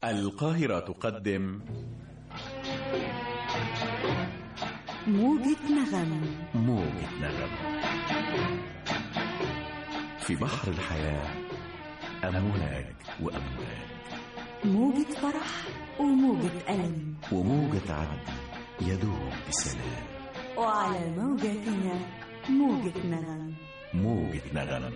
القاهرة تقدم موجة نغم موجة نغم في بحر الحياة أمواج وأمواج موجة فرح وموجة ألم وموجة عدل يدوب بسلام وعلى موجاتنا موجة نغم موجة نغم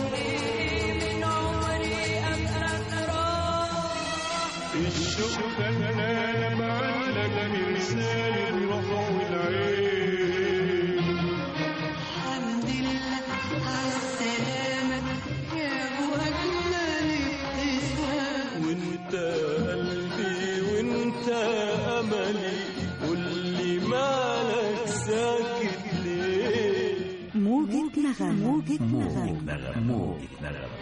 الشوق انا معلق مرسال الروح والعين الحمد لله على السلامة يا أبو أجمل ابتسام وانت قلبي وانت املي قولي مالك ساكت ليه موجة نغم موجة موجة نغم نغم موجة نغم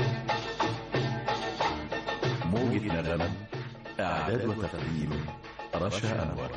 موجة نغم إعداد وتقديم رشا أنور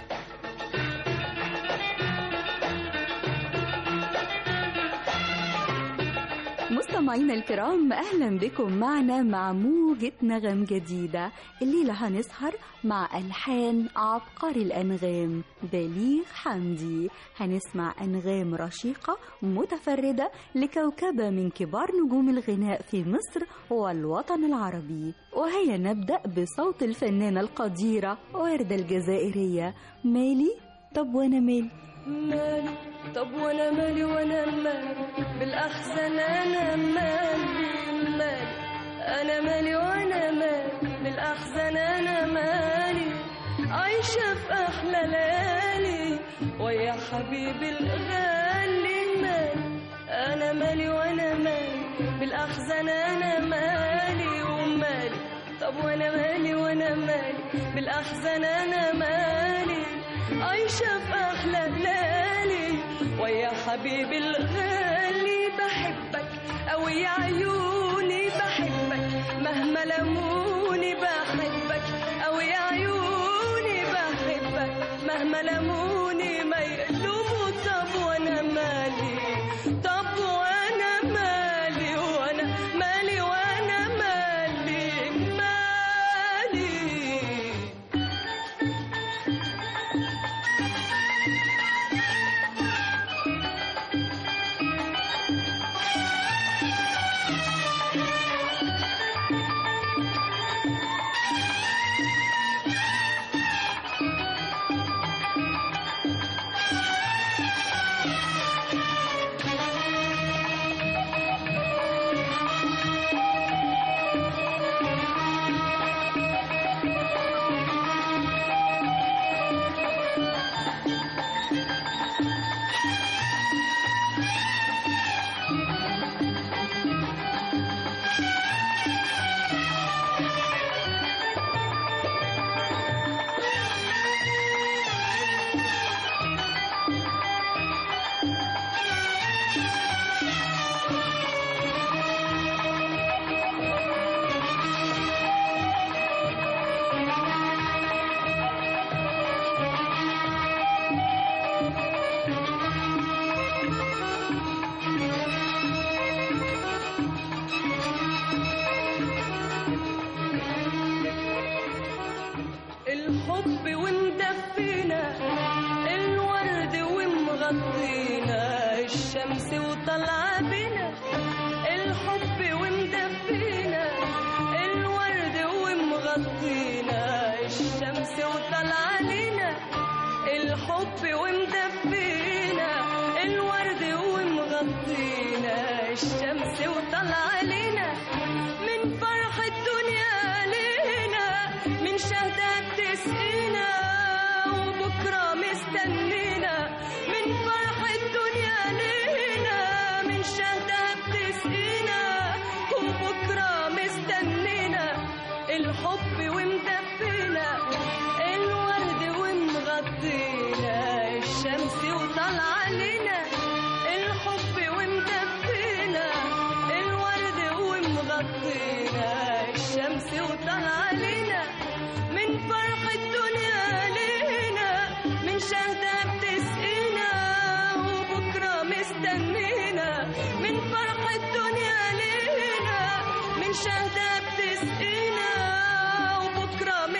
مستمعينا الكرام أهلا بكم معنا مع موجة نغم جديدة الليلة هنسهر مع ألحان عبقري الأنغام بليغ حمدي هنسمع أنغام رشيقة متفردة لكوكبة من كبار نجوم الغناء في مصر والوطن العربي وهيا نبدأ بصوت الفنانة القديرة وردة الجزائرية مالي طب وأنا مالي مالي طب وانا مالي وانا مالي بالاحسن انا مالي مالي انا مالي وانا مالي بالاحسن انا مالي عايشه في احلى ليالي ويا حبيبي الغالي مالي انا مالي وانا مالي بالاحزان انا مالي ومالي طب وانا مالي وانا مالي بالاحزان انا مالي عايشة في أحلى ليالي ويا حبيبي الغالي بحبك أو يا عيوني بحبك مهما لموني بحبك أو يا عيوني بحبك مهما لموني ما يقلبوا طب وأنا مالي طب وأنا مالي وأنا مالي وأنا مالي مالي الحب ومدفينا الورد ومغطينا الشمس وطلع بنا الحب ومدفينا الورد ومغطينا الشمس وطلع لنا الحب ومدفينا الورد ومغطينا الشمس وطلع لنا من فرح الدنيا لينا من شهدة تسقينا وبكرة مستنينا من فرح الدنيا لينا من شهدة تسقينا وبكرة مستنينا الحب ومدفينا الورد ومغطينا الشمس وطلع لنا الحب ومدفينا الورد ومغطينا الشمس وطلع لنا من فرح الدنيا لينا من شهدة بتسقينا وبكرة مستنينا من فرح الدنيا لينا من شهدة بتسقينا وبكرة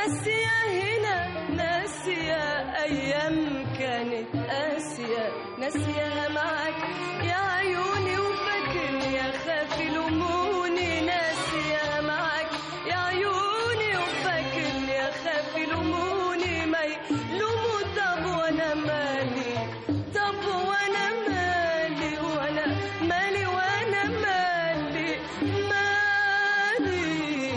ناسية هنا ناسية أيام كانت قاسية ناسية معاك يا عيوني وفاكرني يا خافي لوموني ناسية معاك يا عيوني وفاكرني يا خافي لوموني ما يلوموا طب وانا مالي طب وانا مالي وانا مالي وانا مالي مالي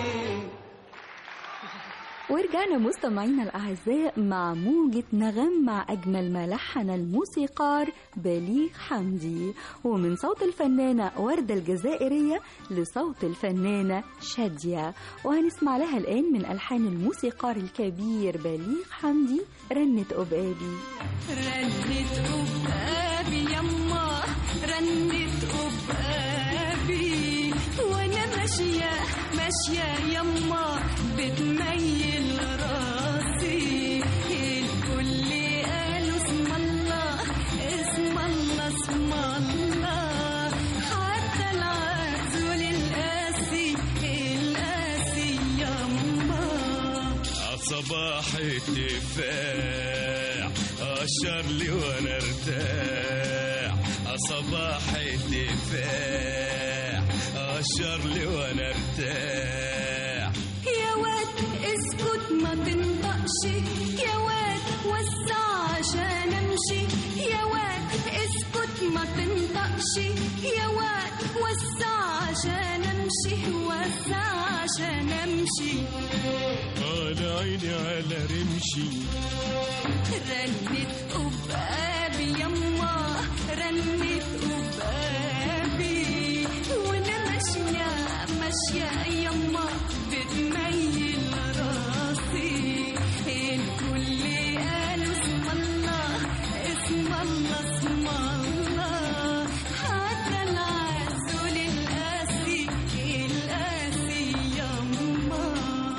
ورجعنا مستمعينا الأعزاء مع موجة نغم مع أجمل ما لحن الموسيقار بليغ حمدي ومن صوت الفنانة وردة الجزائرية لصوت الفنانة شادية وهنسمع لها الآن من ألحان الموسيقار الكبير بليغ حمدي رنة أبابي رنت أبابي يما رنت أبابي وأنا ماشية ماشية يما بتميل راسي الكل قالوا اسم الله اسم الله اسم الله حتى العسول القاسي القاسي يما صباح الدفاع اشر لي وانا ارتاح صباح الدفاع اشر لي وانا ارتاح يا واد اسكت ما تنطقش يا واد وسع عشان امشي يا واد اسكت ما تنطقش يا واد وسع عشان امشي وسع عشان امشي على عيني على رمشي رنت أبابي يما رنت أبابي وأنا ماشية ماشية يما بتميل راسي الكل قالوا اسم الله اسم الله اسم الله حتى العسول القاسي القاسي يما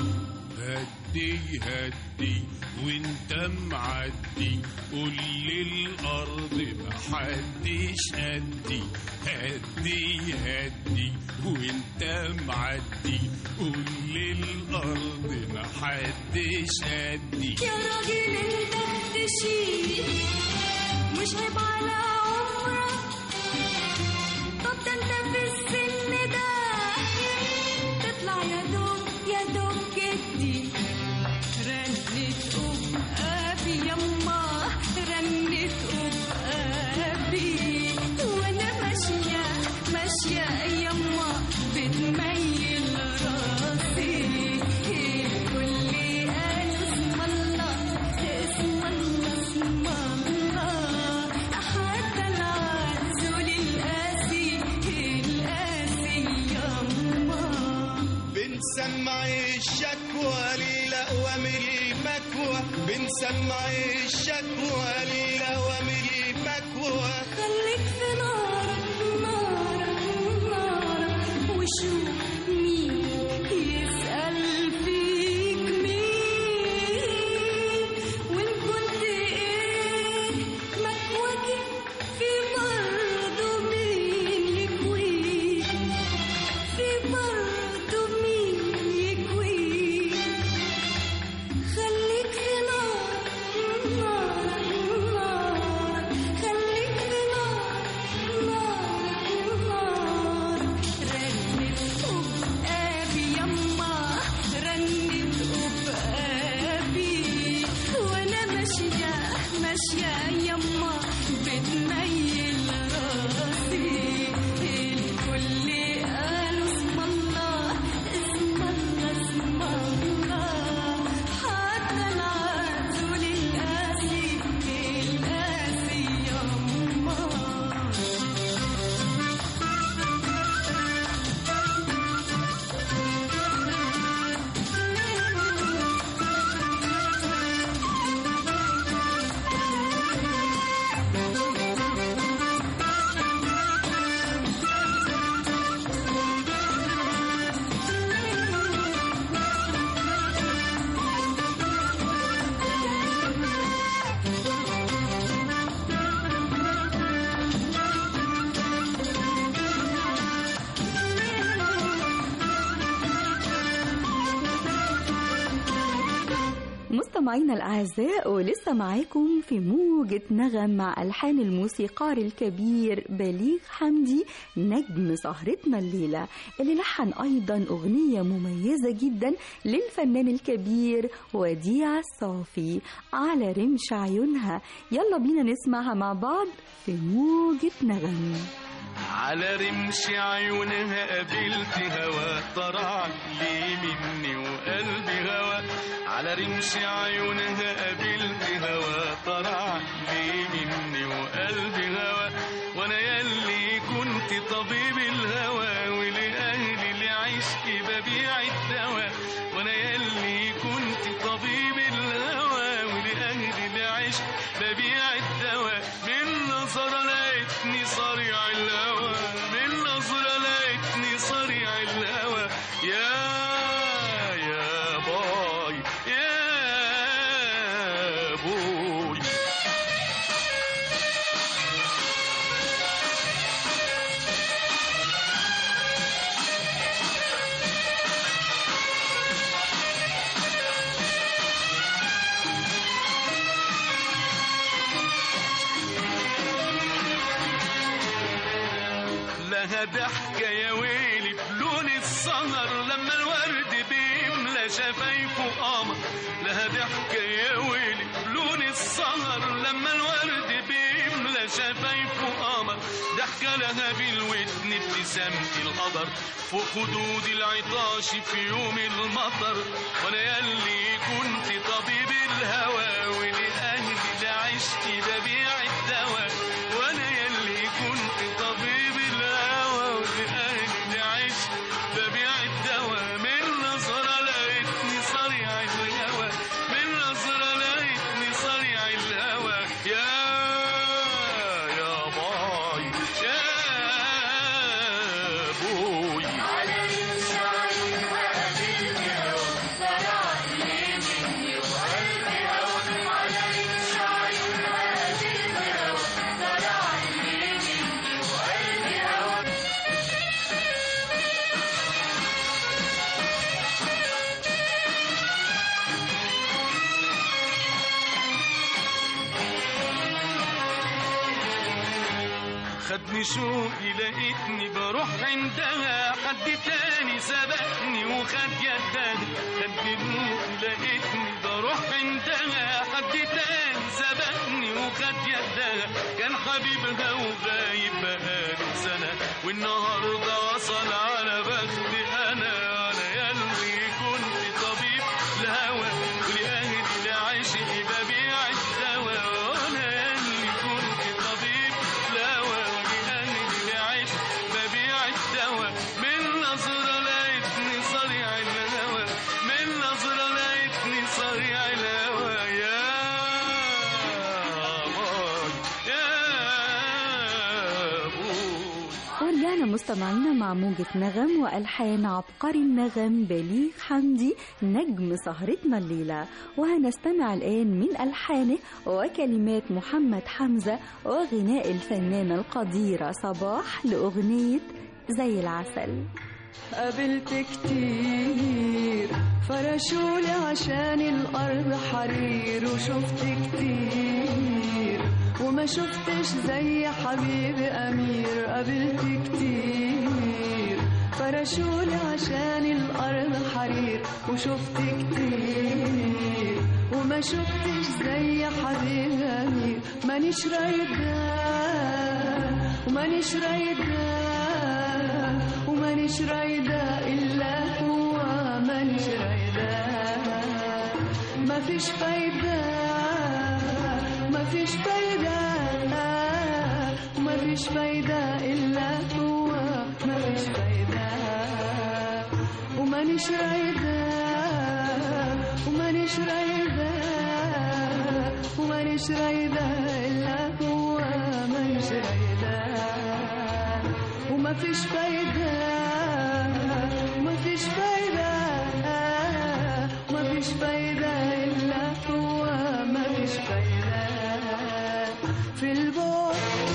هدي هدي وانت معدي قول للارض محدش قدي هدي هدي وانت معدي قول للارض محدش قدي يا راجل انت تشيل مش عيب على عمرك طب ده انت في السن ده تطلع يا دوب يا دوب جدي رنت أبابي يما رنت أبابي وانا ماشية ماشية يما بتميل راسي الكل قال اسم الله اسم الله اسم الله حتى العسول القاسي القاسي يما بنسمع الشكوى للأوامر المكوى بنسمع الشكوى للأوامر المكوى خليك في نارك نارك نارك وشوف مين يسأل فيك مين وإن كنت إيه مكواكي في برضه مين يكويك في برضه مين يكويك خليك في نار نار نار خليك في نار نار نار رنت مستمعينا الأعزاء ولسه معاكم في موجة نغم مع ألحان الموسيقار الكبير بليغ حمدي نجم سهرتنا الليلة اللي لحن أيضا أغنية مميزة جدا للفنان الكبير وديع الصافي على رمش عيونها يلا بينا نسمعها مع بعض في موجة نغم على رمش عيونها قابلت هوا طرع لي مني وقلبي هوا على رمش عيونها قابلت هوا طرع لي مني وقلبي هوا وانا يلي كنت طبيب الهوى ولأهلي لعشق ببيع الدواء وانا يلي كنت طبيب الهوى ولأهلي لعشق ببيع الدواء من نظرة لقيتني صريع الهوى من نظرة لقيتني صريع الهوى يا يا باي يا بوي لها ضحكة يا ويلي بلون السهر لما الورد بيملى شفايفه قمر لها ضحكة يا ويلي بلون السهر لما الورد بيملى شفايفه قمر ضحكة لها بالودن ابتسامة القدر فوق خدود العطاش في يوم المطر وانا يلي كنت طبيب الهوى ولأهلي لعشتي ببيع الدواء وانا يلي كنت طبيب الهوى ولأهلي لعشت ببيع الدواء من نظرة لقيتني صريع الهوى من نظرة لقيتني صريع الهوى يا يا باي يا بوي خدني شوقي لقيتني بروح عندها حد تاني سبقني وخد يدها خدني شوقي لقيتني بروح عندها حد تاني سبقني وخد يدها كان حبيبها وغايب بقاله سنة والنهاردة وصل على بختي أنا أنا يلي كنت طبيب الهوى ولأهلي لعشقي ببيع الدواء وأنا يلي كنت طبيب الهوى ولأهلي لعشق ببيع الدواء من نظرة لقيتني صريع الهوى من نظرة لقيتني صريع الهوى يا باي يا بوي ورجعنا مستمعينا مع موجة نغم وألحان عبقري النغم بليغ حمدي نجم سهرتنا الليلة وهنستمع الآن من ألحانه وكلمات محمد حمزة وغناء الفنانة القديرة صباح لأغنية زي العسل قابلت كتير فرشولي عشان الأرض حرير وشفت كتير وما شفتش زي حبيبي أمير قابلت كتير فرشولي عشان الأرض حرير وشفت كتير وما شفتش زي حبيبي أمير مانيش رايدة ومانيش رايدة ومانيش رايدة إلا هو مانيش رايدة ما فيش فايدة ما فيش فايدة ما فيش فايدة إلا هو ما فيش فايدة ومانيش رايدة ومانيش رايدة ومانيش رايدة إلا هو مانيش رايدة وما فيش فايدة ما فيش فايدة ما فيش فايدة إلا هو ما فيش فايدة في البعد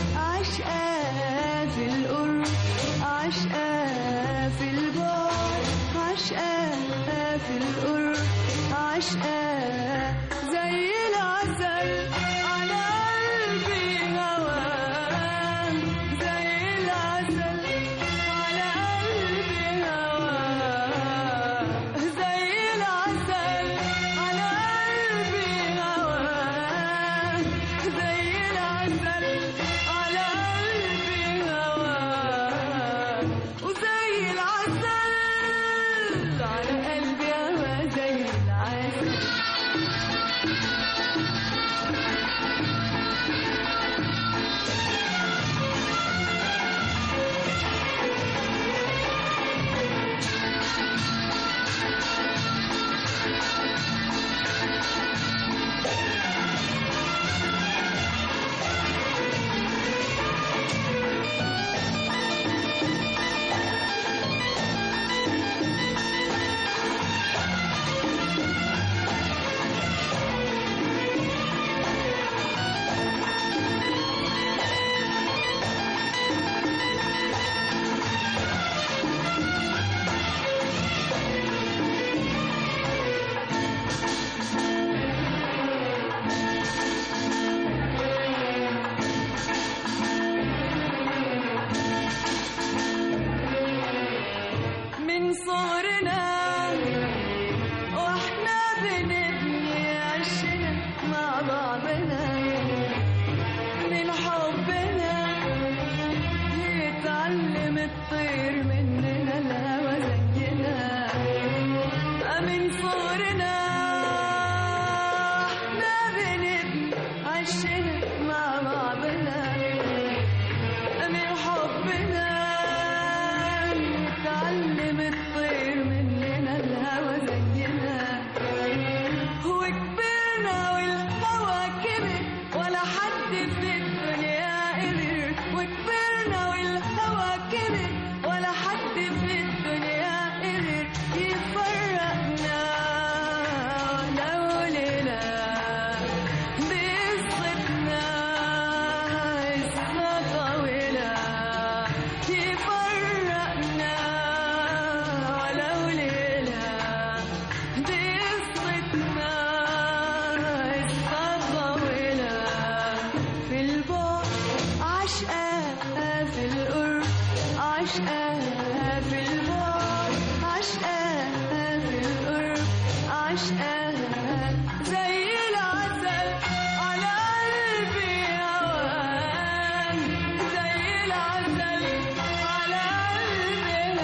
عشقة في القرب عشقة في البعد عشقة في القرب عشقة من صغرنا احنا بنبني عشنا مع بعضنا من حبنا نتعلم الطير مننا الهوى زينا وكبرنا والهوى كبر ولا حد في الدنيا قدر وكبرنا والهوى كبر ولا حد في الدنيا قدر يفرقنا لولا بقصتنا قصة طويلة يفرقنا ولو ليلة بقصتنا قصة طويلة في البعد عشقة في القرب عشقة في البعد عشقة في القرب عشقة زي العسل على قلبي هوان زي العسل على قلبي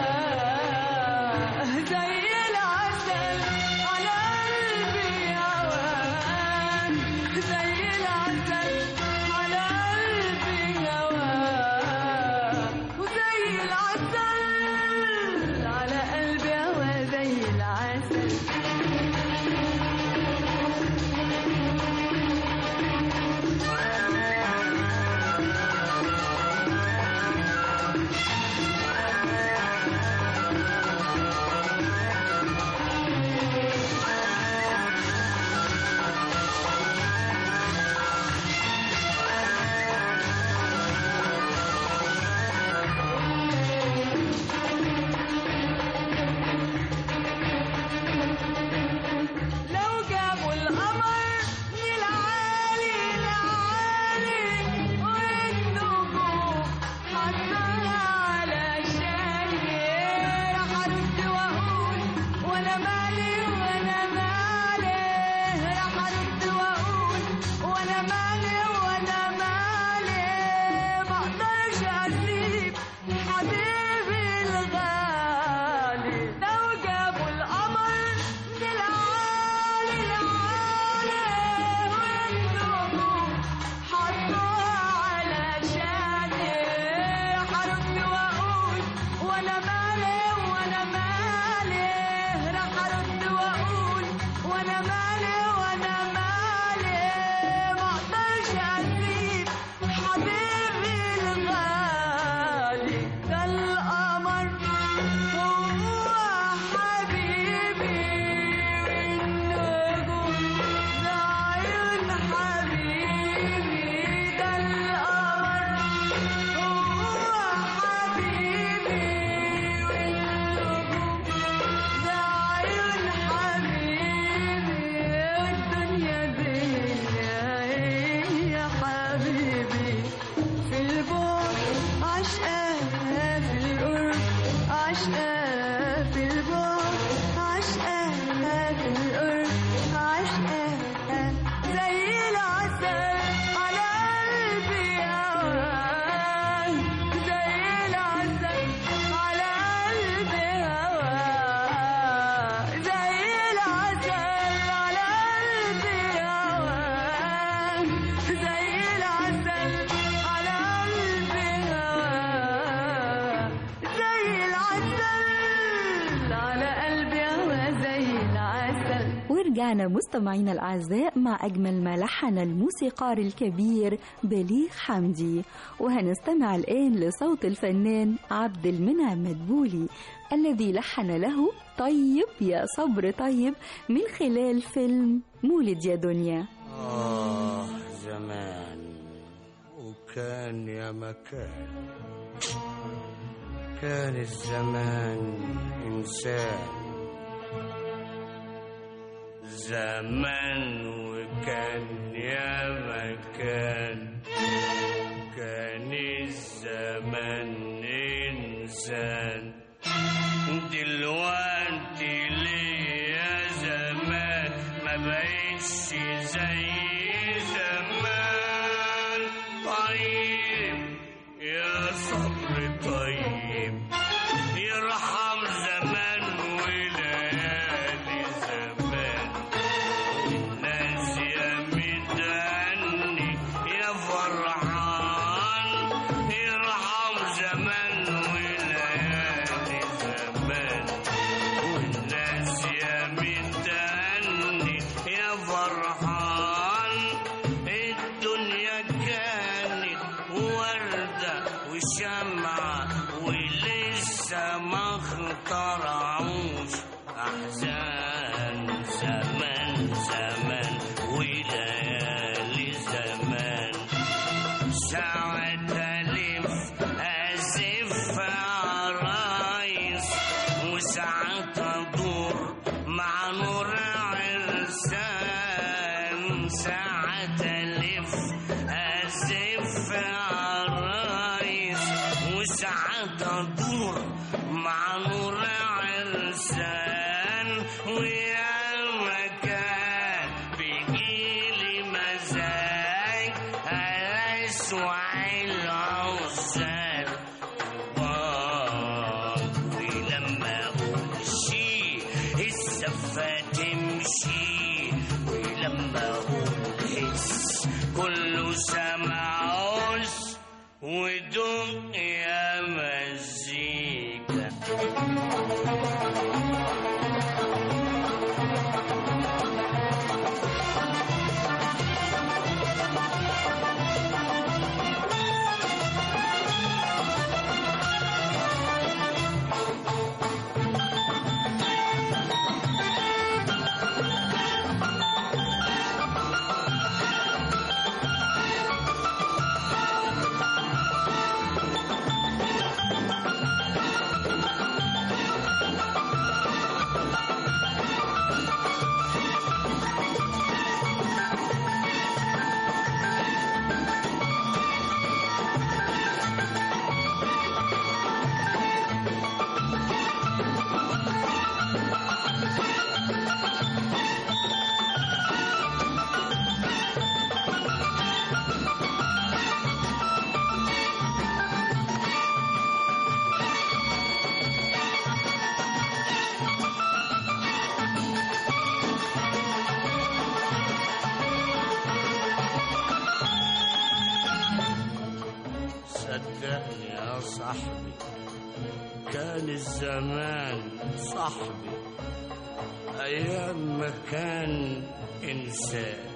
هوان زي العسل على قلبي هوان زي العسل على قلبي هوان وزي العسل على قلبي هوا زي العسل لو جابوا القمر من العالي العالي والنجوم حطها علشان راح ارد واقول وانا مالي وانا مالي راح ارد واقول وانا مالي وانا مالي ما اقدرش اسيب حبيبي الغالي لو جابوا القمر من العالي العالي والنجوم حطوها علشاني حرد واقول وانا مالي وانا مالي راح ارد واقول وانا مالي وانا مالي ما اقدرش اسيب حبيبي الغالي ده القمر هو حبيبي والنجوم ده عيون حبيبي ده القمر هو حبيبي والنجوم ده عيون حبيبي والدنيا دي هي حبيبي في البعد عشقة في القرب عشقة في البعد عشقة في القرب عشقة زي العسل على قلبي هوان زي العسل على قلبي هوان زي العسل على قلبي هوان زي العسل على قلبي هوان زي العسل على قلبي هوا زي العسل ورجعنا مستمعينا الأعزاء مع أجمل ما لحن الموسيقار الكبير بليغ حمدي وهنستمع الآن لصوت الفنان عبد المنعم مدبولي الذي لحن له طيب يا صبر طيب من خلال فيلم مولد يا دنيا آه زمان وكان يا مكان كان الزمان إنسان زمان وكان يا مكان كان الزمان إنسان دلوقتي ليا زمان ما بقتش زي زمان طيب يا صبر طيب يرحم زمان وليالي زمان زمان وليالي زمان ساعة ألف أزف عرايس وساعة أدور مع نور عرسان ساعة ألف أزف عرايس وساعة أدور مع نور عرسان ويا مكان بيجيلي مزاج أسوع العزال ولما أمشي السفة تمشي ولما أقول هس كله سمعوس ودق يا مزيكا صدقني يا صاحبي كان الزمان صاحبي أيام ما كان إنسان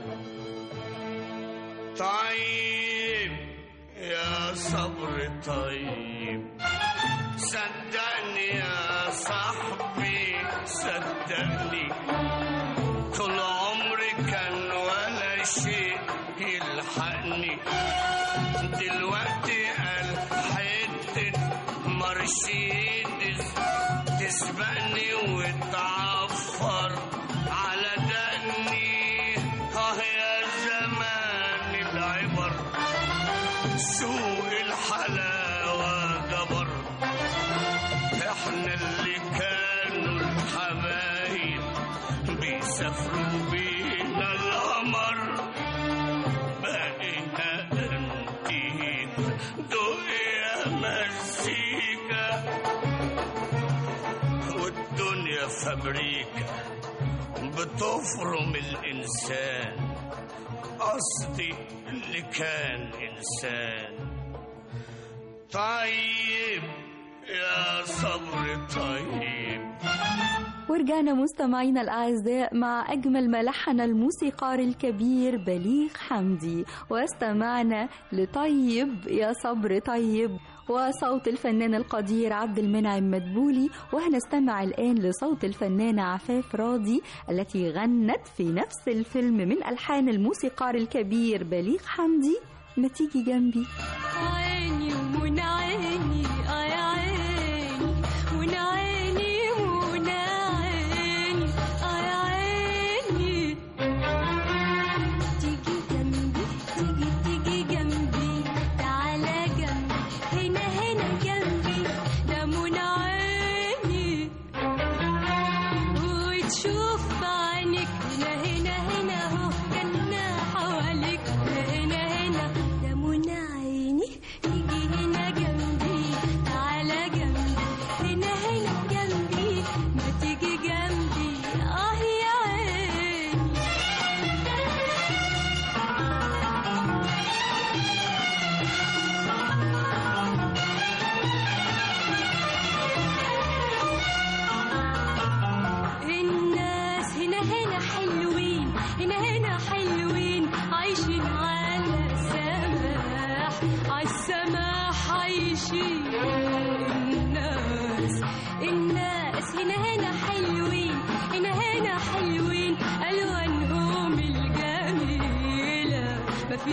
طيب يا صبر طيب صدقني يا صاحبي صدقني طول عمري كان ولا شيء يلحقني دلوقتي قال حتة مرسيدس تسبقني وتعفر على دقني اه يا زمان العبر سوق الحلاوة جبر احنا اللي كانوا الحبايب بيسافروا بينا القمر بقينا انتيك دق يا مزيكا والدنيا فابريكا بتفرم الإنسان قصدي اللي كان إنسان طيب يا صبر طيب ورجعنا مستمعينا الأعزاء مع أجمل ما لحن الموسيقار الكبير بليغ حمدي واستمعنا لطيب يا صبر طيب وصوت الفنان القدير عبد المنعم مدبولي وهنستمع الآن لصوت الفنانة عفاف راضي التي غنت في نفس الفيلم من ألحان الموسيقار الكبير بليغ حمدي ما تيجي جنبي عيني ومن عيني اه يا عيني من عيني ومن عيني اه يا عيني تيجي جنبي تيجي تيجي جنبي تعالى جنبي هنا هنا جنبي ده من عيني وتشوف عينك هنا هنا هنا اهو جنة حواليك هنا هنا ده من عيني تيجي هنا جنبي تعالى جنبي هنا هنا جنبي ما تيجي جنبي اه يا عيني الناس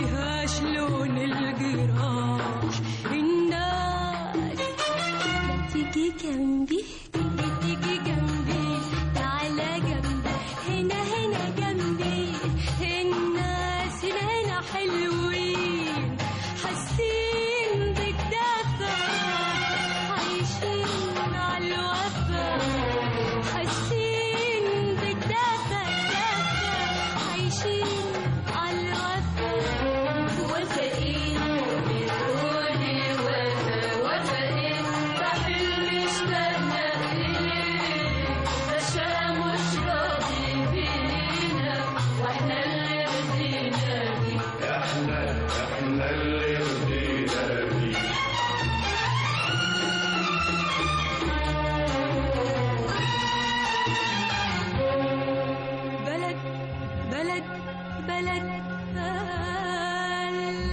فيهاش لون الجراح الناس ما تيجي جنبي تيجي تيجي جنبي تعالى جنبي هنا هنا جنبي الناس هنا هنا حلوين حاسين بالدفى عايشين على الوفا حاسين بالدفى دفى عايشين على الوفا وفاقين بتقولي وفا وفاقين بحلم اشتقنا إليك بشا مش راضي بينا واحنا اللي رضينا بيك احنا احنا اللي رضينا بيك بلد بلد بلد بلد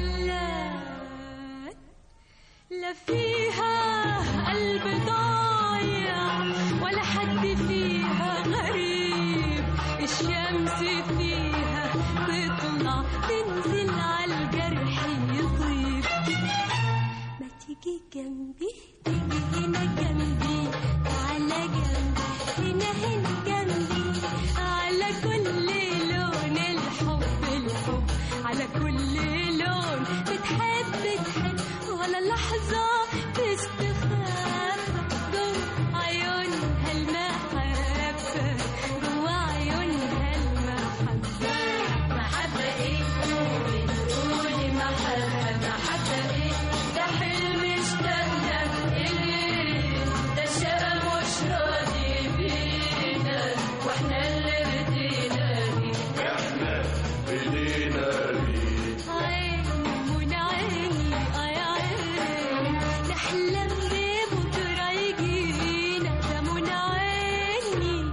لا فيها قلب ضايع ولا حد فيها غريب الشمس فيها تطلع تنزل على الجرح يطيب ما تيجي جنبي تيجي هنا جنبي تعالى جنبي هنا هنا جنبي على كل لون الحب الحب على كل لون بتحب تحب ولا لحظة تستخبى جوا عيونها المحبة جوا عيونها المحبة محبة ايه بتقولي محبة محبة ايه ده حلم اشتقنا إليه ده شقى مش راضي بينا واحنا اللي رضينا بيه احنا بدينا بيك عيني من عيني آي عيني نحلم ببكرة يجينا ده من عيني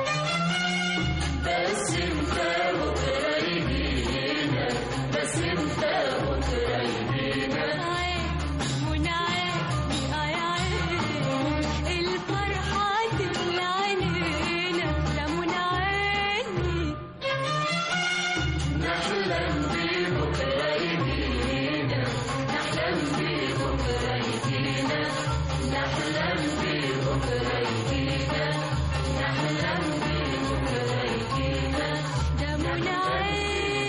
بس انت بكرة يجينا بس انت بكرة يجينا عيني من عيني آي عيني الفرحة تملى عينينا ده من عيني نحلم ببكرة يجينا نحلم ببكرة يجينا نحلم ببكرة يجينا نحلم ببكرة يجينا ده منى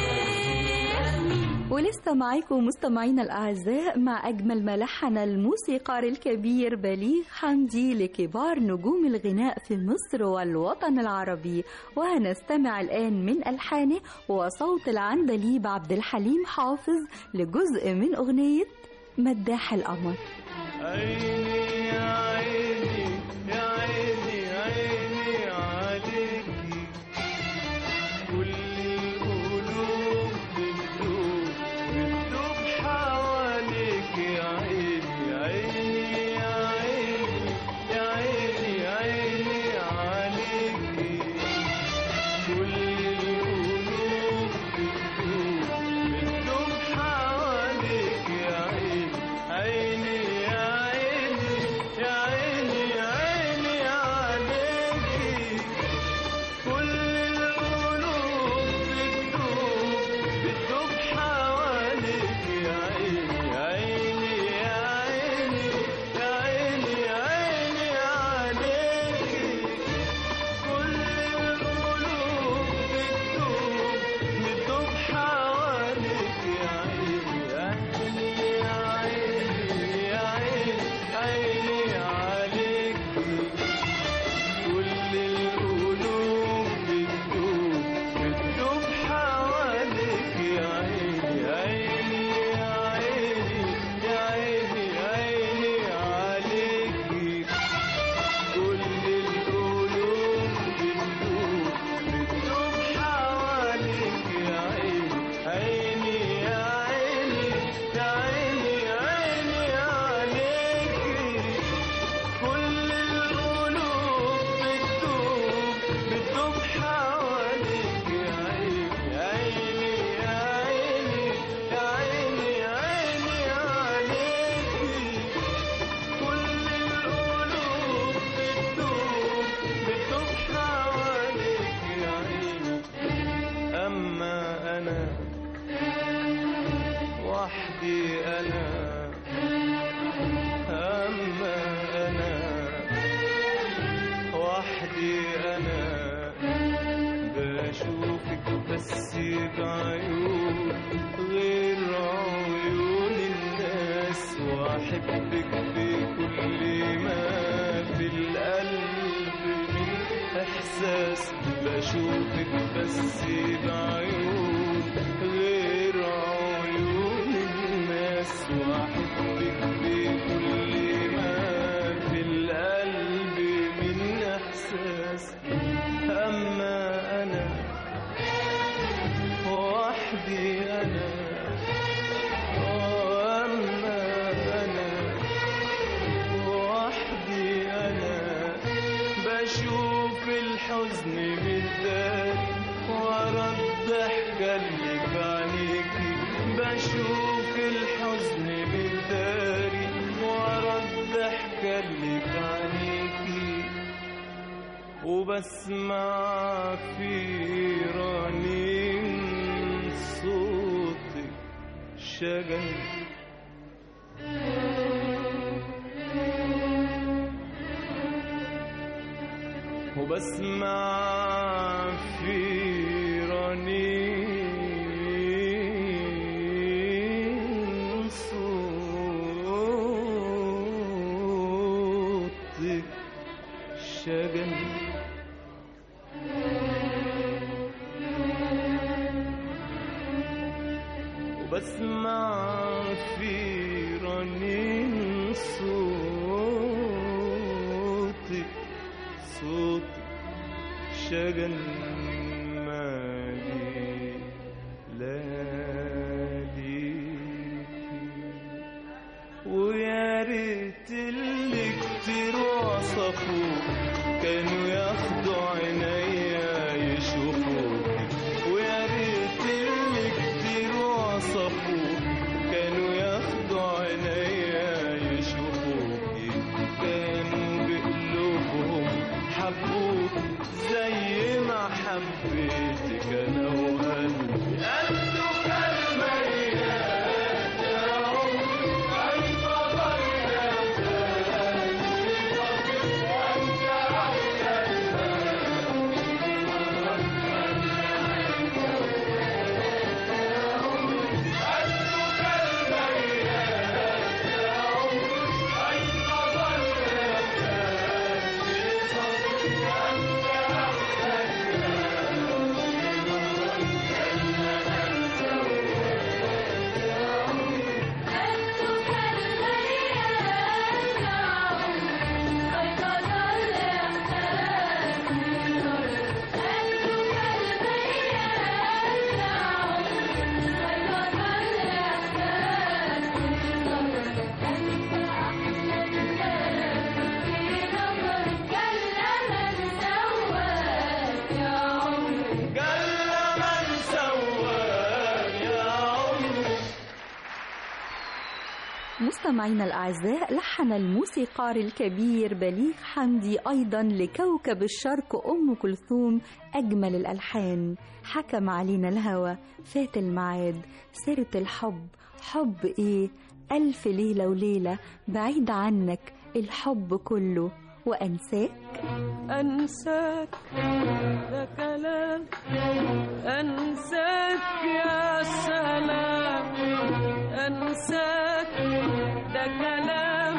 عيني ولسه معاكم مستمعينا الأعزاء مع أجمل ما لحن الموسيقار الكبير بليغ حمدي لكبار نجوم الغناء في مصر والوطن العربي وهنستمع الآن من ألحانه وصوت العندليب عبد الحليم حافظ لجزء من أغنية مداح القمر عيني يا عيني يا عيني عيني عليكي كل القلوب بتدوب بتدوب حواليك يا عيني عيني يا عيني يا عيني عيني عليكي كل القلوب بتدوب بتدوب حواليك يا عيني عيني يا عيني وأحبك بكل ما في القلب من إحساس بشوفك بس بعيون غير عيون الناس وأحبك بكل ما في القلب من إحساس أما أنا وحدي أنا وأما أنا وحدي أنا بشوف الحزن بالداري ورا الضحكة اللي في عينيكي بشوف الحزن بالداري ورا الضحكة اللي في عينيكي وبسمع في رنين صوتك شجن وبسمع في رنين صوتك شجن وبسمع في رنين صوتك صوتك شجن مالي لاليكي ويا ريت اللي كتير وصفوك كانوا ياخدوا عينيا يشوفوك ويا ريت اللي كتير وصفوك كانوا ياخدوا عينيا يشوفوك كانوا بقلوبهم حبوك زي ما حبيتك انا وقلبي قلبك الميت يا عمري قال من سواك يا عمري مستمعينا الأعزاء لحن الموسيقار الكبير بليغ حمدي أيضا لكوكب الشرق أم كلثوم أجمل الألحان حكم علينا الهوى فات الميعاد سيرة الحب حب إيه ألف ليلة وليلة بعيد عنك الحب كله وأنساك أنساك ده كلام أنساك يا سلام أنساك ده كلام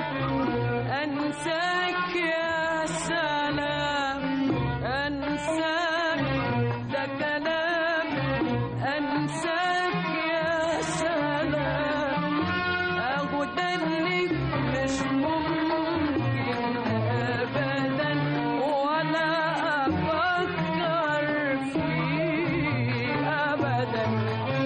أنساك يا سلام أنساك ده كلام أنساك يا سلام أغدني مش ممكن أبدا ولا أفكر فيه أبدا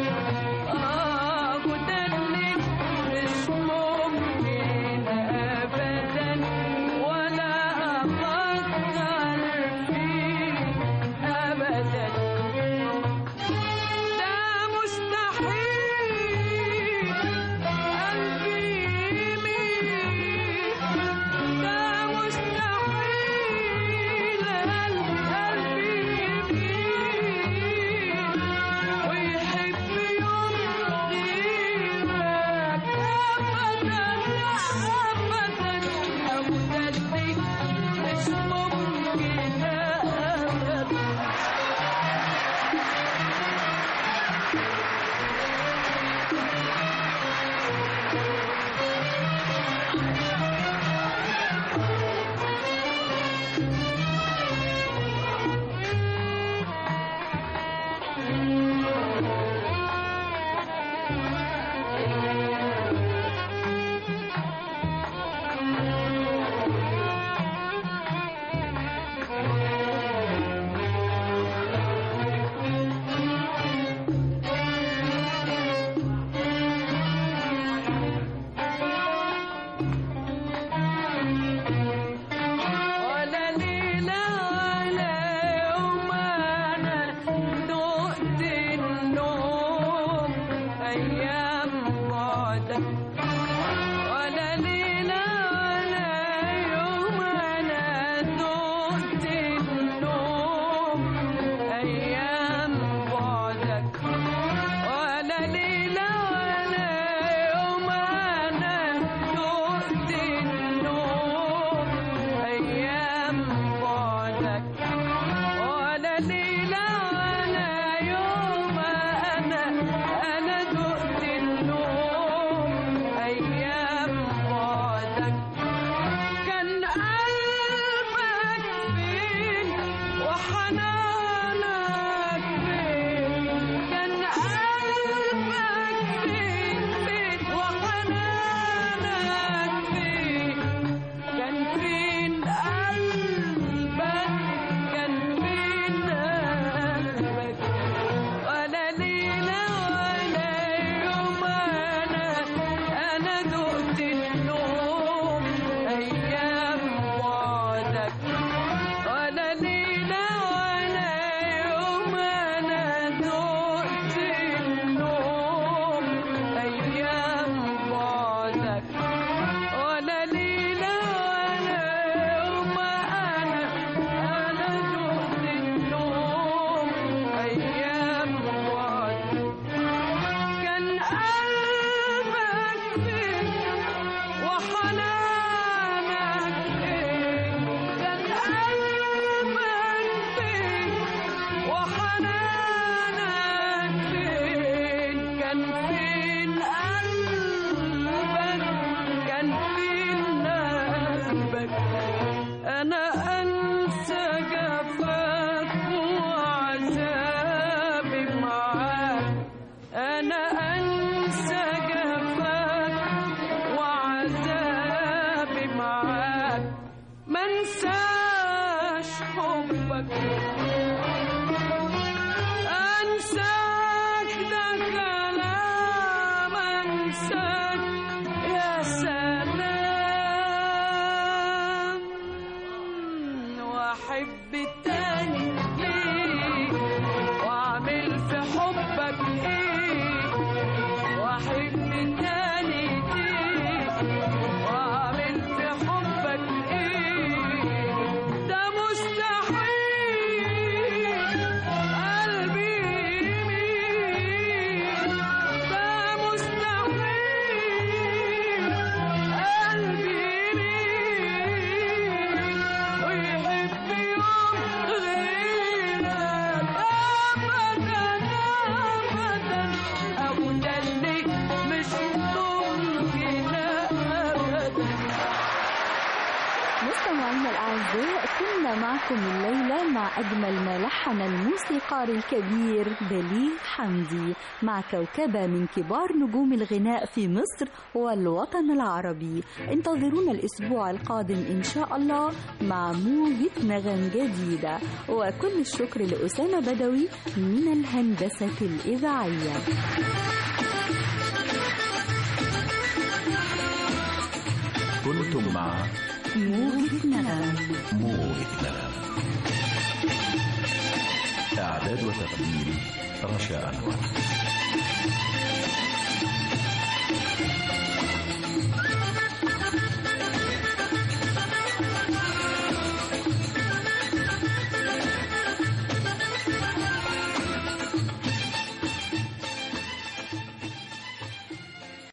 كنا معكم الليلة مع أجمل ما لحن الموسيقار الكبير بليغ حمدي مع كوكبة من كبار نجوم الغناء في مصر والوطن العربي انتظرونا الأسبوع القادم إن شاء الله مع موجة نغم جديدة وكل الشكر لأسامة بدوي من الهندسة الإذاعية كنتم مع موجة نغم موجة نغم إعداد وتقديم رشا أنور